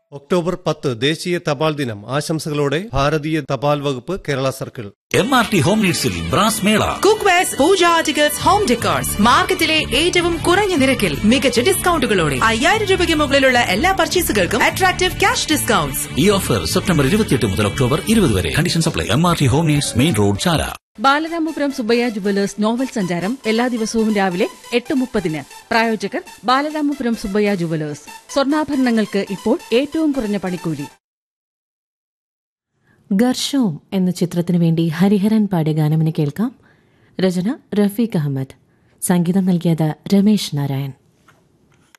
October പത്ത് ദേശീയ തപാൽ ദിനം ആശംസകളോടെ ഭാരതീയ തപാൽ വകുപ്പ് Kerala circle M R T home നീഡ്സിൽ brass mela cook wares pooja articles home decors മാർക്കറ്റിലെ ഏറ്റവും കുറഞ്ഞ നിരക്കിൽ മികച്ച ഡിസ്കൗണ്ടുകളോടെ അയ്യായിരം രൂപയ്ക്ക് മുകളിലുള്ള എല്ലാ പർച്ചേസുകൾക്കും അട്രാക്റ്റീവ് ക്യാഷ് ഡിസ്കൗണ്ട്സ് ഈ ഓഫർ സെപ്റ്റംബർ ഇരുപത്തിയെട്ട് മുതൽ ഒക്ടോബർ ഇരുപത് വരെ condition supply M R T home needs main road Chala Balaramapuram Subbaiah jewellers novel സഞ്ചാരം എല്ലാ ദിവസവും രാവിലെ എട്ട് മുപ്പതിന് പ്രായോജകർ ബാലരാമപുരം സുബയ്യ ജുവലേഴ്സ് സ്വർണ്ണാഭരണങ്ങൾക്ക് ഇപ്പോൾ ഏറ്റവും കുറഞ്ഞ പണിക്കൂലി ഗർഷവും എന്ന ചിത്രത്തിനു വേണ്ടി ഹരിഹരൻ പാടിയ ഗാനമിന് കേൾക്കാം രചന റഫീഖ് അഹമ്മദ് സംഗീതം നൽകിയത് രമേശ് നാരായൺ